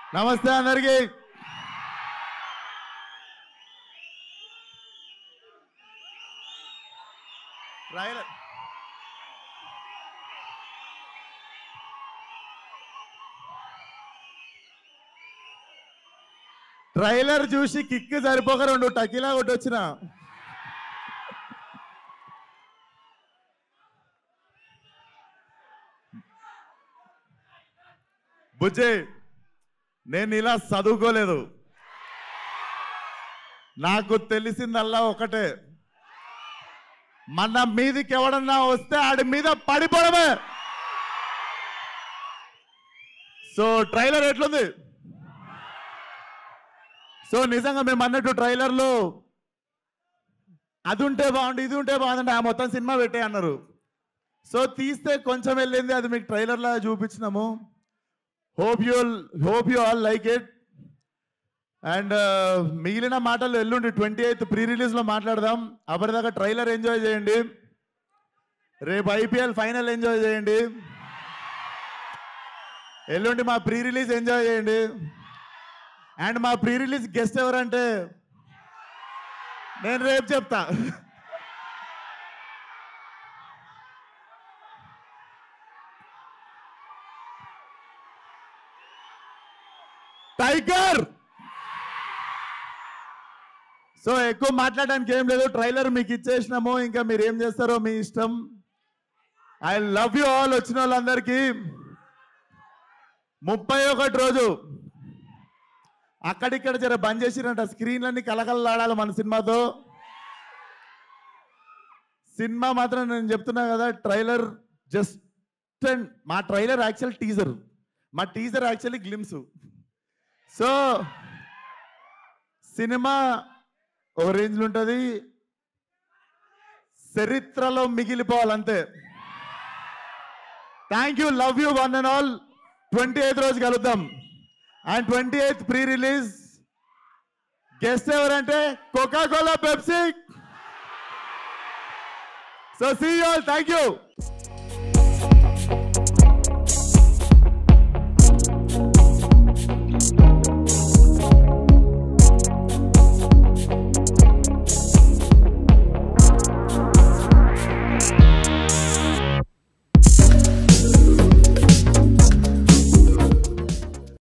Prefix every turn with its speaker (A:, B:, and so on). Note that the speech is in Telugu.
A: నమస్తే అందరికి ట్రైలర్ ట్రైలర్ చూసి కిక్ సరిపోక రెండు టకీలా కొట్టొచ్చిన బుజ్జి నేను ఇలా చదువుకోలేదు నాకు తెలిసిందల్లా ఒకటే మన మీదికి ఎవడన్నా వస్తే ఆడి మీద పడిపోవడమే సో ట్రైలర్ ఎట్లుంది సో నిజంగా మేము అన్నట్టు ట్రైలర్లో అది ఉంటే బాగుండు ఇది ఉంటే బాగుందంటే ఆ మొత్తం సినిమా పెట్టే అన్నారు సో తీస్తే కొంచెం వెళ్ళింది అది మీకు ట్రైలర్లా చూపించినాము hope you hope you all like it and మిగిలిన మాటలు ఎల్లుండి ట్వంటీ ఎయిత్ ప్రీ రిలీజ్లో మాట్లాడదాం అప్పటిదాకా ట్రైలర్ ఎంజాయ్ చేయండి రేపు ఐపీఎల్ ఫైనల్ ఎంజాయ్ చేయండి ఎల్లుండి మా ప్రీ రిలీజ్ ఎంజాయ్ చేయండి అండ్ మా ప్రీ రిలీజ్ గెస్ట్ ఎవరంటే నేను రేపు చెప్తా టైగర్ సో ఎక్కువ మాట్లాడడానికి ఏం లేదు ట్రైలర్ మీకు ఇచ్చేసినాము ఇంకా మీరు ఏం చేస్తారో మీ ఇష్టం ఐ లవ్ యూ ఆల్ వచ్చిన వాళ్ళందరికీ ముప్పై ఒకటి రోజు అక్కడిక్కడ జర బంద్ చేసిరంట స్క్రీన్లన్నీ కలకలలాడాలి మన సినిమాతో సినిమా మాత్రం నేను చెప్తున్నా కదా ట్రైలర్ జస్ట్ అండ్ మా ట్రైలర్ యాక్చువల్ టీజర్ మా టీజర్ యాక్చువల్లీ గ్లిమ్స్ సో సినిమా ఓ రేంజ్లో ఉంటుంది చరిత్రలో మిగిలిపోవాలంతే thank you love you one and all twenty eighth రోజు కలుద్దాం and twenty eighth pre release guest ఎవరంటే Coca Cola Pepsi so see all thank you